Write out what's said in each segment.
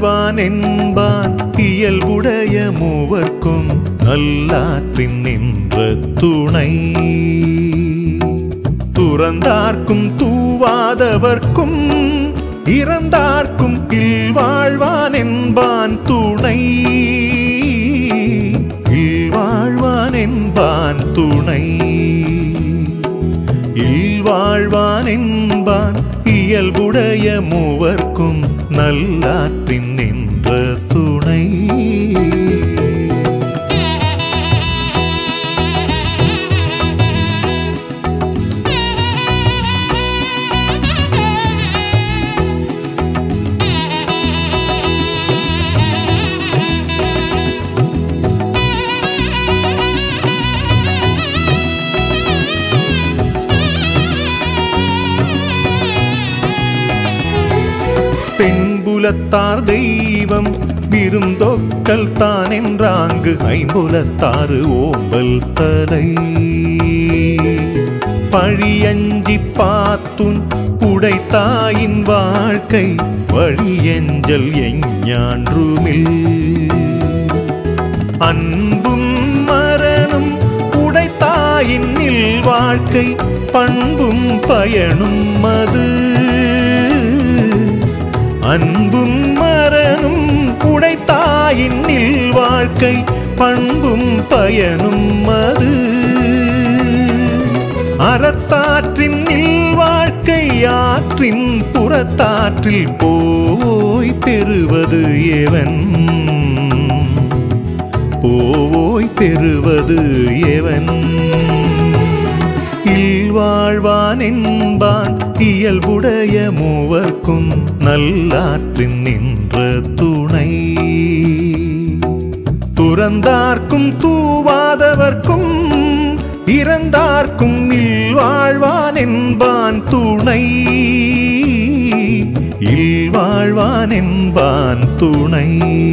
இல்வாழ்வான் என்பான் இயல்புடைய மூவர்க்கும் நல்லாற்றின் நின்ற துணை துறந்தார்க்கும் தூவாதவர்க்கும் இறந்தார்க்கும் இல்வாழ்வான் என்பான் துணை இல்வாழ்வான் என்பான் துணை இல்வாழ்வான் என்பான் இயல்புடைய மூவர்க்கும் நல்லாற்றின் நின்ற துணை தென்புலத்தார் தெய்வம் விருந்தொக்கல் தான் என்றாங்கு ஐம்புலத்தாறு ஓம்பல் தலை பழியஞ்சி பாத்துன் உடைத்தாயின் வாழ்க்கை வழியஞ்சல் எஞ்ஞான்றுமில் அன்பும் மரணும் உடைத்தாயின் நில் வாழ்க்கை பண்பும் பயனும் மது அன்பும் மரணும் உடைத்தாயின் நில் வாழ்க்கை பண்பும் பயனும் மது அறத்தாற்றின் நில் வாழ்க்கை ஆற்றின் புறத்தாற்றில் போய் பெறுவது எவன் போய் பெறுவது எவன் இல்வாழ்வான் என்பான் இயல்புடைய மூவர்க்கும் நல்லாற்றின் நின்ற துணை துறந்தார்க்கும் தூவாதவர்க்கும் இறந்தார்க்கும் இல்வாழ்வான் என்பான் துணை இல்வாழ்வான் என்பான் துணை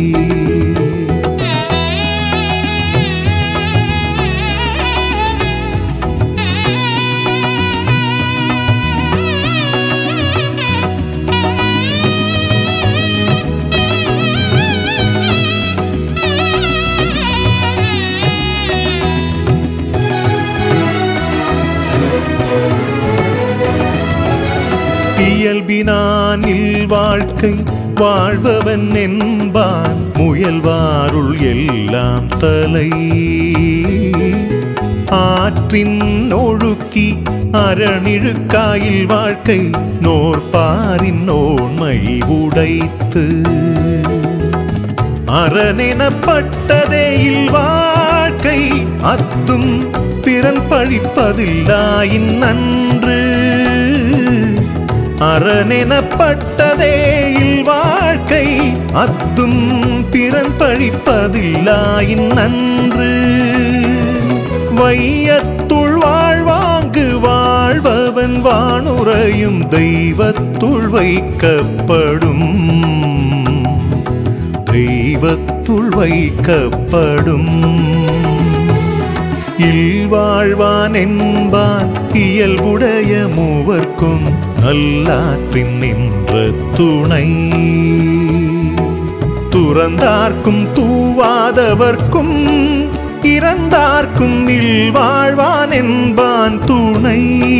இயல்பினானில் வாழ்க்கை வாழ்பவன் என்பான் முயல்வாருள் எல்லாம் தலை ஆற்றின் ஒழுக்கி அரணிழுக்காயில் வாழ்க்கை நோற்பாரின் நோன்மை உடைத்து அரணெனப்பட்டதே இல் வாழ்க்கை அத்தும் பிறன் பழிப்பதில்லாயின் நன்று அரணெனப்பட்டதே இல் வாழ்க்கை அத்தும் பிறன் பழிப்பதில்லாயின் நன்று வையத்துள் வாழ்வாங்கு வாழ்பவன் வானுரையும் தெய்வத்துள் வைக்கப்படும் தெய்வத்துள் வைக்கப்படும் இல்வாழ்வான் என்பான் இயல்புடைய மூவர்க்கும் நல்லாற்றின் நின்ற துணை துறந்தார்க்கும் தூவாதவர்க்கும் இறந்தார்க்கும் இல்வாழ்வான் என்பான் துணை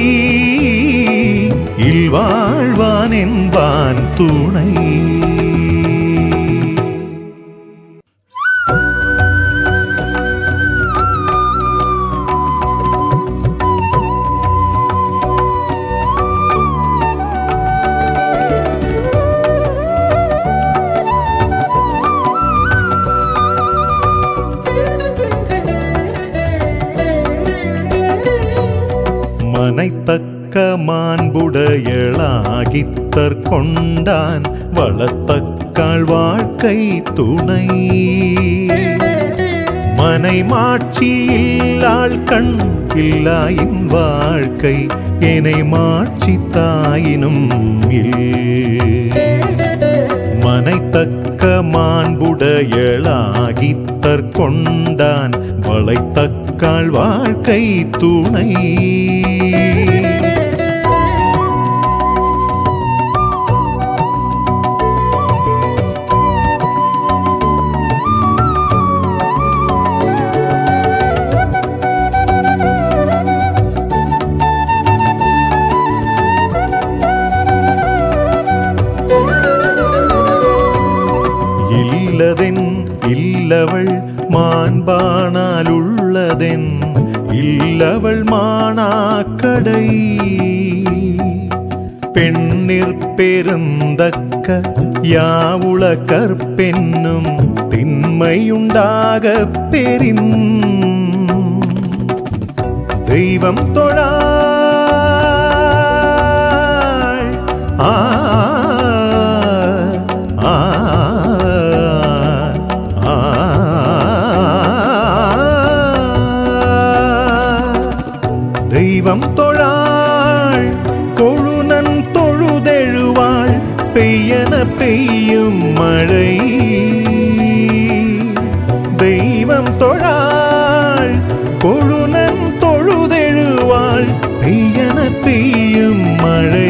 இல்வாழ்வான் என்பான் துணை மனைத்தக்க மாண்புடையளாகித்தற் கொண்டான் வளத்தக்காள் வாழ்க்கை துணை மனை மாட்சி இல்லாள் கண் இல்லாயின் வாழ்க்கை எனை மாட்சி தாயினும் இல் மனைத்தக்க மாண்புடையளாகித்தற் கொண்டான் வளைத்தக்காள் வாழ்க்கை துணை காண்பானால் உள்ளதென் இல்லவள் மானாக்கடை பெண்ணிற் பெருந்தக்க யாவுள கற்பென்னும் திண்மையுண்டாக பெரின் தெய்வம் தொழாள் ஆ ஆ ஆ தெய்வம் தொழாள் கொழுநன் தொழுதெழுவாள் பெய்யன பெய்யும் மழை தெய்வம் தொழாள் கொழுநன் தொழுதெழுவாள் பெய்யன பெய்யும் மழை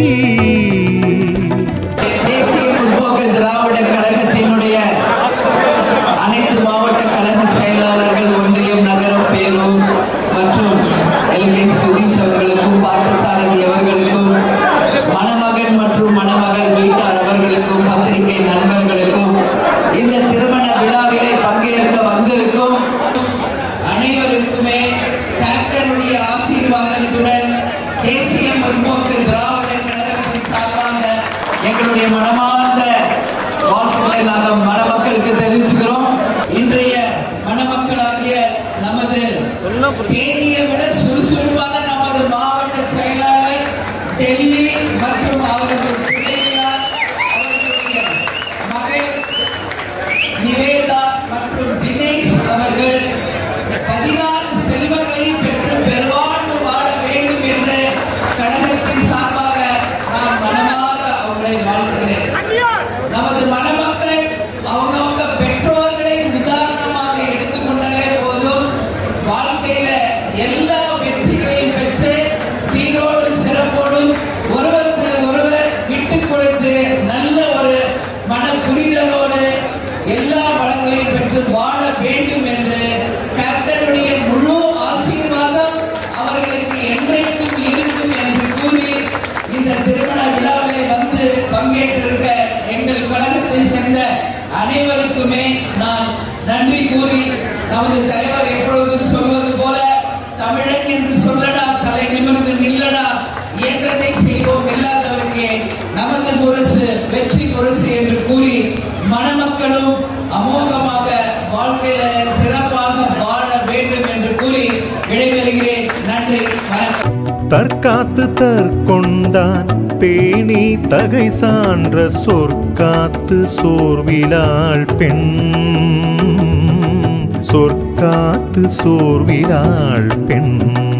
தேசிய முற்போக்கு திராவிட கழகத்தினுடைய அனைத்து மாவட்ட கழக செயலாளர்கள் ஒன்றியம் நகரம் பேரூர் மற்றும் எல்கே சுதீஷ் அவர்களுக்கும் பார்த்தசாரதி அவர்களுக்கும் மணமகன் மற்றும் மணமகள் வீட்டார் அவர்களுக்கும் பத்திரிகை நண்பர்களுக்கும் இந்த திருமண விழாவிலே பங்கேற்க வந்திருக்கும் அனைவருக்குமே கலெக்டருடைய ஆசீர்வாதத்துடன் தேசிய முற்போக்கு திராவிட கழகத்தின் சார்பாக எங்களுடைய மனமார்ந்த வாழ்த்துக்களை நாங்கள் மணமக்களுக்கு தெரிவிச்சுக்கிறோம் இன்றைய மணமக்களாகிய நமது தேனியை விட சுறுசுறுப்பான நமது மாவட்ட செயலாளர் டெல்லி மற்றும் அவரது துணைவியார் அவர்களுடைய மகள் நிவேதா மற்றும் தினேஷ் அவர்கள் பதினாறு செல்வங்களை பெற்று பெருவாழ்வு வாழ வேண்டும் என்று கழகத்தின் சார்பாக நான் மனமாற அவர்களை வாழ்த்துகிறேன் நமது மணமக்கள் அவங்கவங்க பெற்றோர்களை உதாரணமாக எடுத்துக்கொண்டாலே போதும் வாழ்க்கையில எல்லா வெற்றிகளையும் பெற்று சீரோடும் சிறப்போடும் ஒருவருக்கு ஒருவர் விட்டு கொடுத்து நல்ல ஒரு மன புரிதலோடு எல்லா வளங்களையும் பெற்று வாழ வேண்டும் என்று கேப்டனுடைய முழு ஆசீர்வாதம் அவர்களுக்கு என்றைக்கும் இருக்கும் என்று கூறி இந்த திருமண விழாவிலே வந்து பங்கேற்றிருக்க எங்கள் கழகத்தை சேர்ந்த அனைவருக்குமே நான் நன்றி கூறி நமது தலைவர் எப்பொழுதும் சொல்வது போல தமிழன் என்று சொல்லடா தலை நிமிர்ந்து நில்லடா இயன்றதை செய்வோம் இல்லாதவருக்கு நமது முரசு வெற்றி முரசு என்று கூறி மணமக்களும் அமோகமாக வாழ்க்கையில சிறப்பாக வாழ வேண்டும் என்று கூறி விடைபெறுகிறேன் நன்றி வணக்கம் தற்காத்து தற்கொண்டான் பேணி தகை சான்ற சொற்காத்து சோர்விலாள் பெண் சொற்காத்து சோர்விலாள் பெண்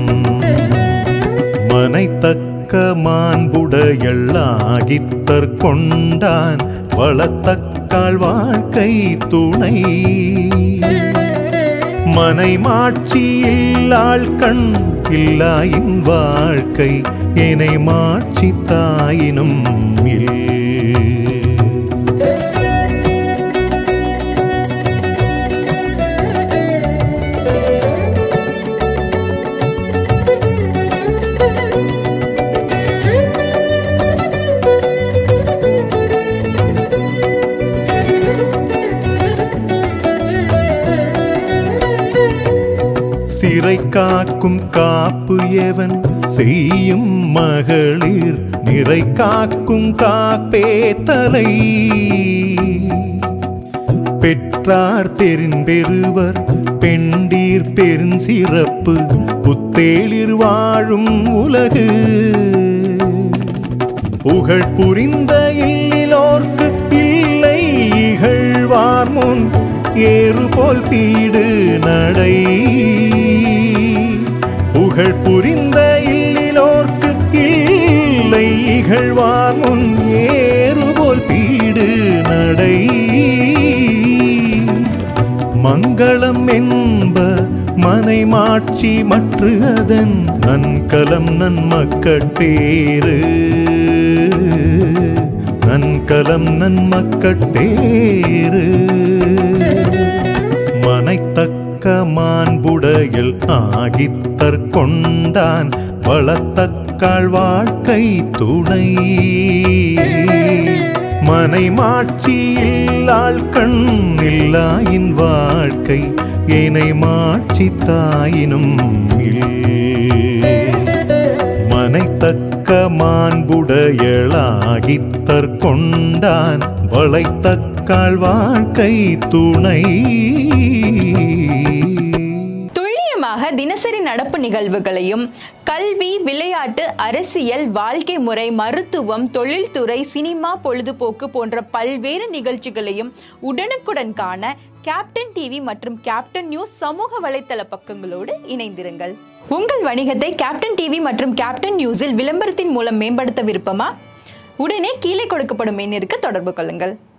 மனைத்தக்க மாண்புடையள்ளாகித் தற்கொண்டான் வளத்தக்காள் வாழ்க்கை துணை மனை மாட்சி இல்லாள் கண் இல்லாயின் வாழ்க்கை என்னை மாட்சி தாயினும் இல் சிறை காக்கும் காப்பு எவன் செய்யும் மகளிர் நிறை காக்கும் காப்பே தலை பெற்றார் பெரும்பெருவர் பெண்டீர் பெருஞ்சிறப்பு புத்தேளிர் வாழும் உலகு புகழ் புரிந்த இல்லோர்க்கு இல்லை இகழ்வார் முன் ஏறு போல் பீடு நடை புகழ் புரிந்த இல்லோர்க்கு இல்லை இகழ்வார் முன் ஏறு போல் பீடு நடை மங்களம் என்ப மனை மாட்சி மற்ற அதன் நன்கலம் நன்மக்கட்டேறு நன்கலம் நன்மக்கட்டேறு மனைத்தக்க மாண்புடையல் ஆகித்தற் கொண்டான் வளத்தக்காள் வாழ்க்கை துணை மனை மாட்சி இல்லாள் கண் இல்லாயின் வாழ்க்கை ஏனை மாட்சி தாயினும் இல் மனைத்தக்க மாண்புடையளாகித்தற் கொண்டான் வளைத்தக்காள் வாழ்க்கை துணை துல்லியமாக தினசரி நடப்பு நிகழ்வுகளையும் கல்வி விளையாட்டு அரசியல் வாழ்க்கை முறை மருத்துவம் தொழில்துறை சினிமா பொழுதுபோக்கு போன்ற பல்வேறு நிகழ்ச்சிகளையும் உடனுக்குடன் காண கேப்டன் டிவி மற்றும் கேப்டன் நியூஸ் சமூக வலைத்தள பக்கங்களோடு இணைந்திருங்கள் உங்கள் வணிகத்தை கேப்டன் டிவி மற்றும் கேப்டன் நியூஸில் விளம்பரத்தின் மூலம் மேம்படுத்த விருப்பமா உடனே கீழே கொடுக்கப்படும் எண்ணிற்கு தொடர்பு கொள்ளுங்கள்